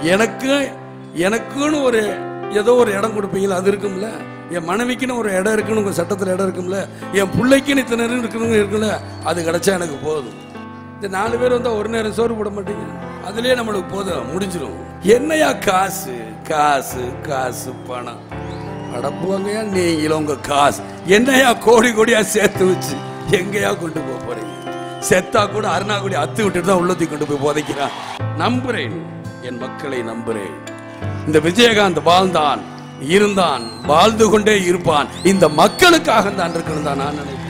எனக்கு எனக்குன்னு ஒரு ஏதோ ஒரு இடம் கொடுப்பீங்களா அது இருக்கும்ல என் மனைவிக்குன்னு ஒரு இடம் இருக்குன்னு உங்க சட்டத்தில் இடம் இருக்கும்ல என் பிள்ளைக்குன்னு இத்தனை நேரம் இருக்கணும் இருக்குல்ல அது கிடைச்சா எனக்கு போதும் இந்த நாலு பேர் வந்தா ஒரு நேரம் சோறு போட மாட்டீங்க அதுலயே நம்மளுக்கு போதும் முடிஞ்சிடும் என்னையா காசு காசு காசு பணம் அடப்புவாங்கயா நீங்களும் உங்க காசு என்னையா கோடி கோடியா சேர்த்து வச்சு எங்கேயா கொண்டு போக போறீங்க செத்தா கூட அருணாக்குடி அத்து விட்டுட்டு தான் உள்ளத்தை கொண்டு போய் போதைக்கிறான் நம்புறேன் என் மக்களை நம்புறேன் இந்த விஜயகாந்த் வாழ்ந்தான் இருந்தான் வாழ்ந்து கொண்டே இருப்பான் இந்த மக்களுக்காக தான் இருக்கணும் தான் நான் நினைக்கிறேன்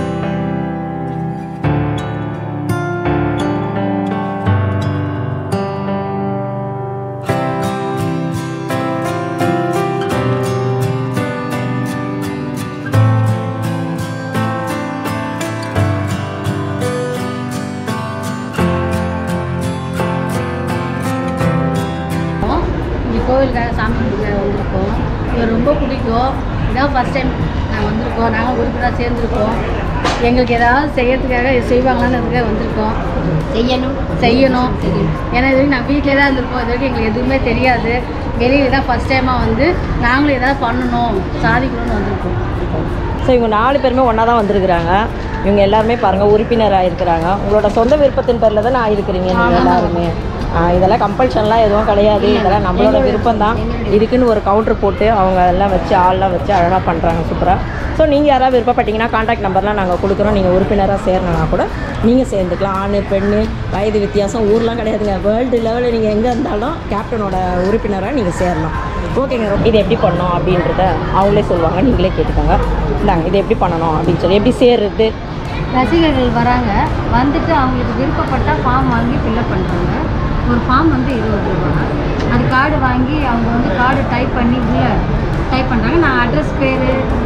இங்கே கோவிலுக்காக சாமி கும்பிட வந்திருக்கோம் இது ரொம்ப பிடிக்கும் இதான் ஃபஸ்ட் டைம் நாங்கள் வந்திருக்கோம் நாங்கள் உறுப்பினராக சேர்ந்துருக்கோம் எங்களுக்கு ஏதாவது செய்யறதுக்காக இது செய்வாங்களான்னு வந்திருக்கோம் செய்யணும் செய்யணும் ஏன்னா இது வரைக்கும் நான் வீட்டிலே தான் இருந்திருக்கோம் இது வரைக்கும் எங்களுக்கு எதுவுமே தெரியாது வெளியில் தான் ஃபஸ்ட் டைமாக வந்து நாங்களும் ஏதாவது பண்ணணும் சாதிக்கணும்னு வந்திருக்கோம் ஸோ இவங்க நாலு பேருமே ஒன்றா தான் வந்திருக்கிறாங்க இவங்க எல்லாருமே பாருங்கள் உறுப்பினராக இருக்கிறாங்க உங்களோட சொந்த விருப்பத்தின் பேரில் தான் ஆயிருக்கிறீங்க நீங்கள் எல்லாருமே ஆ, இதெல்லாம் கம்பல்ஷன்லாம் எதுவும் கிடையாது இதெல்லாம் நம்மளோட விருப்பம் தான் இதுக்குன்னு ஒரு கவுண்டர் போட்டு அவங்க எல்லாம் வச்சு ஆள்லாம் வச்சு அழகாக பண்ணுறாங்க சூப்பராக ஸோ நீங்கள் யாராவது விருப்பப்பட்டீங்கன்னா காண்டாக்ட் நம்பர்லாம் நாங்கள் கொடுக்குறோம் நீங்கள் உறுப்பினராக சேரணும்னா கூட நீங்கள் சேர்ந்துக்கலாம் ஆண் பெண் வயது வித்தியாசம் ஊர்லாம் கிடையாதுங்க வேர்ல்டு லெவலில் நீங்கள் எங்கே இருந்தாலும் கேப்டனோட உறுப்பினராக நீங்கள் சேரணும் ஓகேங்க இது எப்படி பண்ணணும் அப்படின்றத அவங்களே சொல்லுவாங்க நீங்களே கேட்டுக்கோங்க இந்தாங்க இது எப்படி பண்ணணும் அப்படின்னு சொல்லி எப்படி சேர்றது ரசிகர்கள் வராங்க வந்துட்டு அவங்களுக்கு விருப்பப்பட்டால் ஃபார்ம் வாங்கி ஃபில்அப் பண்ணுறாங்க ஒரு ஃபார்ம் வந்து இருபது ரூபா அது கார்டு வாங்கி அவங்க வந்து கார்டு டைப் பண்ணி உள்ளே டைப் பண்ணுறாங்க நான் அட்ரஸ் பேர்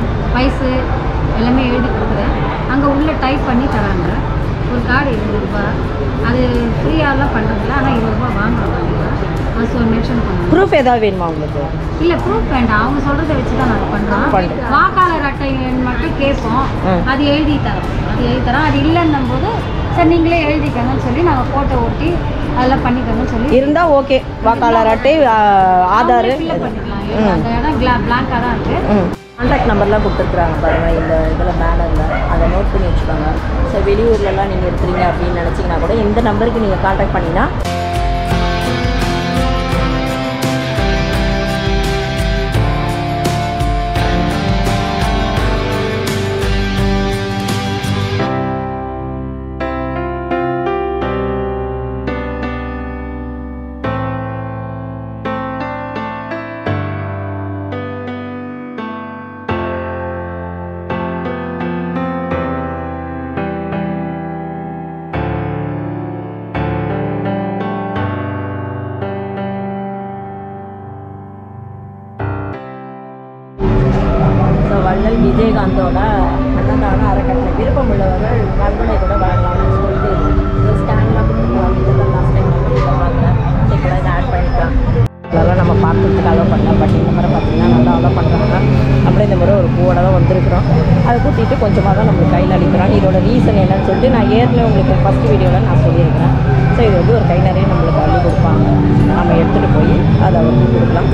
வயசு எல்லாமே எழுதி கொடுக்குறேன் அங்கே உள்ளே டைப் பண்ணி தராங்க ஒரு கார்டு இருபது ரூபா அது ஃப்ரீயாலாம் பண்ணுறதில்ல ஆனால் இருபது ரூபா வாங்குறாங்க அது ஸோ மென்ஷன் பண்ணுவோம் ப்ரூஃப் ஏதாவது வேணுமா உங்களுக்கு இல்லை ப்ரூஃப் வேண்டாம் அவங்க சொல்கிறத வச்சு தான் நாங்கள் பண்ணுறோம் பண்றோம். வாக்காளர் அட்டை மட்டும் கேட்போம் ம். அது எழுதி தரோம் அது எழுதி தரோம் அது இல்லைன்னும் போது சரி நீங்களே எழுதிக்கங்கன்னு சொல்லி நாங்கள் ஃபோட்டோ ஒட்டி அதெல்லாம் பண்ணிக்கோங்கன்னு சொல்லி இருந்தால் ஓகே வாக்காளர் அட்டை ஆ, ஆதார் ஃபில்அப் பண்ணிக்கலாம் அந்த இடம் கிளா பிளாங்காக தான் இருக்குது ம் கான்டாக்ட் நம்பர்லாம் கொடுத்துருக்குறாங்க பாருங்கள் இந்த இதில் பேனரில் அதை நோட் பண்ணி வச்சுக்கோங்க ஸோ வெளியூர்லலாம் நீங்கள் இருக்கிறீங்க அப்படின்னு நினச்சிங்கன்னா கூட இந்த நம்பருக்கு நீங்கள் கான்டாக்ட் பண்ணினா ஸோ வள்ளல் விஜயகாந்தோட அன்னதான அறக்கட்டளை விருப்பம் உள்ளவர்கள் நன்கொடை கூட வழங்கலாம்னு சொல்லிட்டு இந்த ஸ்கேன்லாம் கொடுத்துருக்காங்க இதெல்லாம் லாஸ்ட் டைம் நம்ம கிட்ட பார்க்கல இப்போ இதை ஆட் பண்ணிக்கலாம் அதெல்லாம் நம்ம பார்க்கறதுக்கு அலோவ் பண்ணல பட் இந்த முறை பார்த்தீங்கன்னா நல்லா அலோவ் பண்ணுறாங்க அப்படியே இந்த முறை ஒரு பூவோட தான் வந்திருக்கிறோம் அதை கூட்டிகிட்டு கொஞ்சமாக தான் நம்மளுக்கு கையில் அடிக்கிறாங்க இதோட ரீசன் என்னன்னு சொல்லிட்டு நான் ஏற்கனவே உங்களுக்கு ஃபஸ்ட் வீடியோவில் நான் சொல்லியிருக்கிறேன் ஸோ இது வந்து ஒரு கை நிறைய நம்மளுக்கு அள்ளி கொடுப்பாங்க நம்ம எடுத்துகிட்டு போய் அதை வந்து கொடுக்கலாம்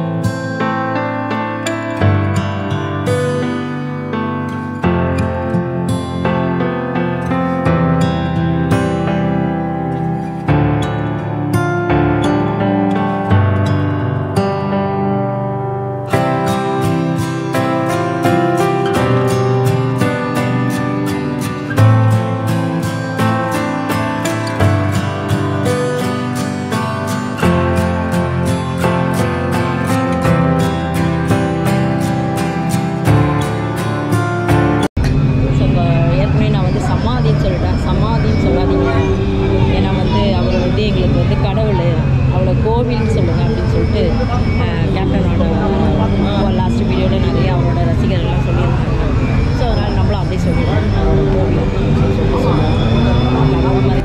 ஸோ இப்போ ஏற்கனவே நான் வந்து சமாதின்னு சொல்லிட்டேன் சமாதின்னு சொல்லாதீங்க ஏன்னா வந்து அவர் வந்து எங்களுக்கு வந்து கடவுள் அவளை கோவில்னு சொல்லுங்க அப்படின்னு சொல்லிட்டு அஹ், கேப்டனோட லாஸ்ட் வீடியோவில் நிறைய அவரோட ரசிகர்கள்லாம் சொல்லியிருந்தாங்க ஸோ அதனால் நம்மளும் அப்படியே சொல்லிடுவோம் அவரோட கோவில் அப்படின்னு சொல்லிட்டு சொல்லுவோம் அது மாதிரி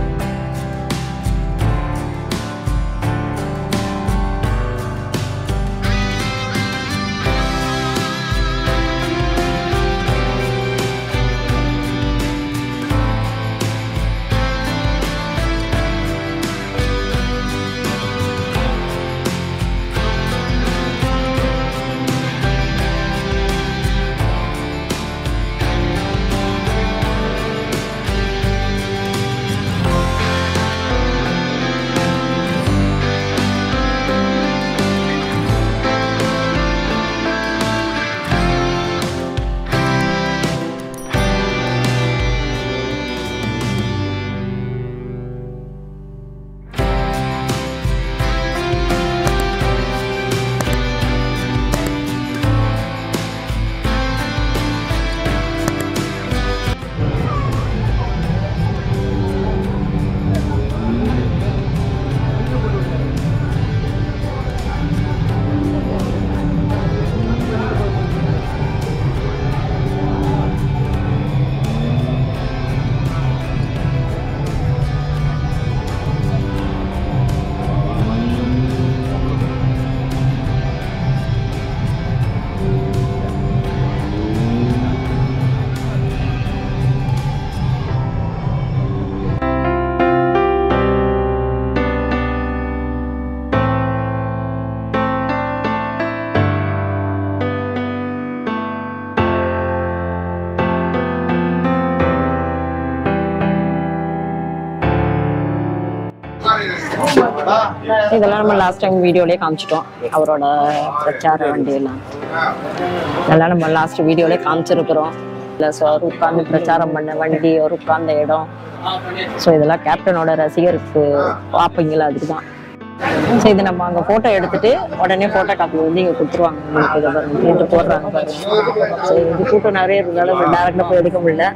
இதெல்லாம் நம்ம லாஸ்ட் டைம் வீடியோலேயே காமிச்சிட்டோம் அவரோட பிரச்சார வண்டியெல்லாம் இதெல்லாம் நம்ம லாஸ்ட் வீடியோலேயே காமிச்சிருக்கிறோம் இல்லை ஸோ அவர் உட்கார்ந்து பிரச்சாரம் பண்ண வண்டி அவர் உட்கார்ந்த இடம் ஸோ இதெல்லாம் கேப்டனோட ரசிகருக்கு பார்ப்பீங்களா அதுக்கு தான் ஸோ இது நம்ம அங்கே ஃபோட்டோ எடுத்துட்டு உடனே ஃபோட்டோ காப்பி வந்து இங்கே கொடுத்துருவாங்க உங்களுக்கு இதை பாருங்க போட்டு போடுறாங்க பாருங்க ஸோ இது கூட்டம் நிறைய இருந்தாலும் டேரெக்டாக போய் எடுக்க முடியல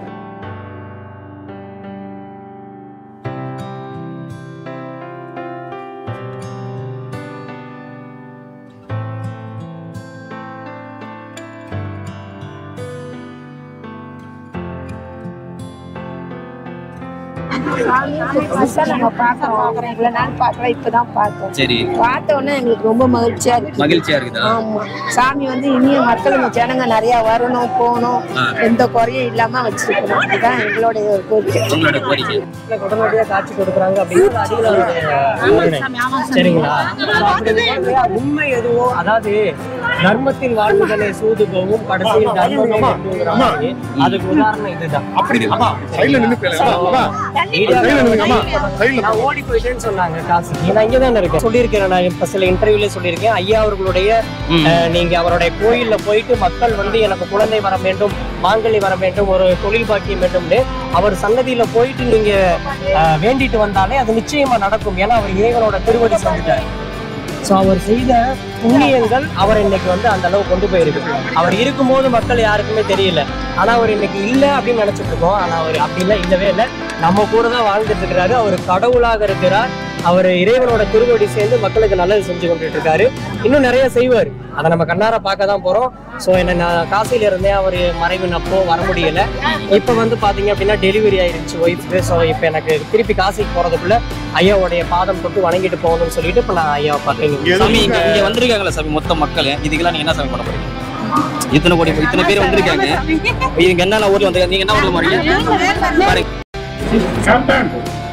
நம்ம பார்க்கறோம் இவ்வளவு நாள் பார்க்கல இப்பதான் பார்த்தோம் சரி பார்த்த உடனே எங்களுக்கு ரொம்ப மகிழ்ச்சியா இருக்கு மகிழ்ச்சியா இருக்குதா ஆமா சாமி வந்து இனியும் மக்களுங்க ஜனங்க நிறைய வரணும் போகணும் எந்த குறையும் இல்லாம வச்சிருக்கணும் இதுதான் எங்களுடைய ஒரு கோரிக்கை உங்களோட கோரிக்கை உடனடியாக காட்சி கொடுக்குறாங்க அப்படின்னு அடிகளாருடைய சரிங்களா So, அப்படி இருக்கும்போது உண்மை எதுவோ அதாவது தர்மத்தின் வாழ்வுகளை சூது போகும் கடைசியில் தர்மமே வெல்லுங்கிற மாதிரி அதுக்கு உதாரணம் இதுதான் அப்படி அம்மா சைடுல நின்னு பேசலாம் அம்மா சைடுல நில்லுங்க அம்மா சைடுல நான் ஓடி போயிட்டேன்னு சொன்னாங்க காசு நான் இங்கே தானே இருக்கேன் சொல்லியிருக்கேன் நான் இப்போ சில இன்டர்வியூல சொல்லியிருக்கேன் ஐயா அவர்களுடைய அஹ், நீங்க அவருடைய கோயில்ல போயிட்டு மக்கள் வந்து எனக்கு குழந்தை வர வேண்டும் மாங்கல்ய வர வேண்டும் ஒரு தொழில் பாக்கியம் வேண்டும்னு அவர் சன்னதியில போயிட்டு நீங்க அஹ், வேண்டிட்டு வந்தாலே அது நிச்சயமா நடக்கும் ஏன்னா அவர் இறைவனோட திருவடி செஞ்சுட்டார் ஸோ அவர் செய்த புண்ணியங்கள் அவர் இன்னைக்கு வந்து அந்த அளவு கொண்டு போயிருக்கு அவர் இருக்கும்போது மக்கள் யாருக்குமே தெரியல ஆனா அவர் இன்னைக்கு இல்லை அப்படின்னு நினைச்சிட்டு இருக்கோம் ஆனா அவர் அப்படி இல்லை இல்லவே இல்லை நம்ம கூட தான் வாழ்ந்துட்டு இருக்கிறாரு அவர் கடவுளாக இருக்கிறார் அவர் இறைவனோட திருவடி சேர்ந்து மக்களுக்கு நல்லது செஞ்சு கொண்டுட்டு இருக்காரு இன்னும் நிறைய செய்வார் அதை நம்ம கண்ணார பார்க்க தான் போறோம் ஸோ என்ன நான் காசில இருந்தேன் அவர் மறைவின் அப்போ வர முடியல இப்போ வந்து பாத்தீங்க அப்படின்னா டெலிவரி ஆயிருச்சு ஒய்ஃபுக்கு ஸோ இப்போ எனக்கு திருப்பி காசிக்கு போறதுக்குள்ள ஐயாவுடைய பாதம் தொட்டு வணங்கிட்டு போகணும்னு சொல்லிட்டு இப்போ நான் ஐயாவை பார்த்தேன் சாமி இங்க இங்க வந்திருக்காங்களா சாமி மொத்த மக்கள் இதுக்கெல்லாம் நீங்க என்ன சாமி பண்ண போறீங்க இத்தனை கோடி இத்தனை பேர் வந்திருக்காங்க இதுக்கு என்னென்ன ஊர்ல வந்திருக்காங்க நீங்க என்ன ஊர்ல மாறீங்க பாருங்க கேப்டன்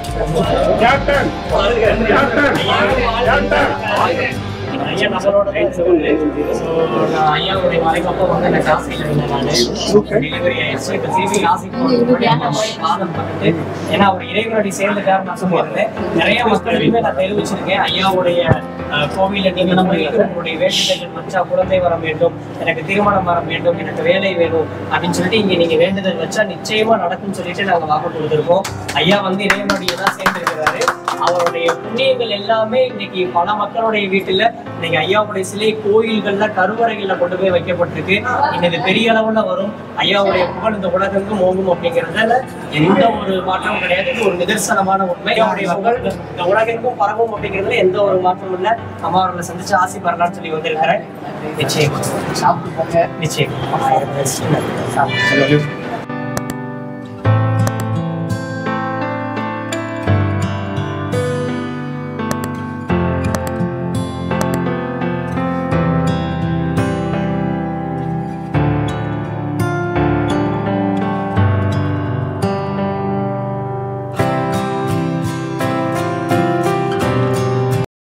கேப்டன் கேப்டன் கேப்டன் ஐயா நம்மளோட friends உண்டு. So, நான் ஐயாவுடைய மறைக்கப்போ வந்து நான் காசியில இருந்தேன் நானு. Delivery ஆயிடுச்சு. இப்ப திருப்பி காசிக்கு போறதுக்கு முன்னாடி ஐயா போய் பாதம் பட்டுட்டு, ஏன்னா அவர் இறைவனடி சேர்ந்துட்டாரு நான் சொல்லியிருந்தேன் நிறைய மக்களுக்குமே நான் தெரிவிச்சிருக்கேன் ஐயாவுடைய அஹ், கோவில்ல நீங்க நம்ம உங்களுடைய வேண்டுதல்கள் வச்சா குழந்தை வர வேண்டும் எனக்கு திருமணம் வர வேண்டும் எனக்கு வேலை வேணும் அப்படின்னு சொல்லிட்டு இங்க நீங்க வேண்டுதல் வச்சா நிச்சயமா நடக்கும்னு சொல்லிட்டு நாங்க வாக்கு கொடுத்துருக்கோம் ஐயா வந்து இறைவனுடைய தான் சேர்ந்திருக்கிறாரு அவருடைய புண்ணியங்கள் எல்லாமே இன்னைக்கு பல மக்களுடைய வீட்டுல இன்னைக்கு ஐயாவுடைய சிலை கோயில்கள்ல கருவறைகள்ல கொண்டு போய் வைக்கப்பட்டிருக்கு இன்னைக்கு பெரிய அளவுல வரும் ஐயாவுடைய புகழ் இந்த உலகெங்கும் ஓங்கும் அப்படிங்கறதுல எந்த ஒரு மாற்றமும் கிடையாது இது ஒரு நிதர்சனமான உண்மை ஐயாவுடைய புகழ் இந்த உலகெங்கும் பரவும் அப்படிங்கிறதுல எந்த ஒரு மாற்றமும் இல்ல அம்மா அவர்களை சந்திச்சு ஆசி பெறலாம்னு சொல்லி வந்திருக்கிறேன் நிச்சயமா சாப்பிட்டு போங்க நிச்சயமா சாப்பிட்டு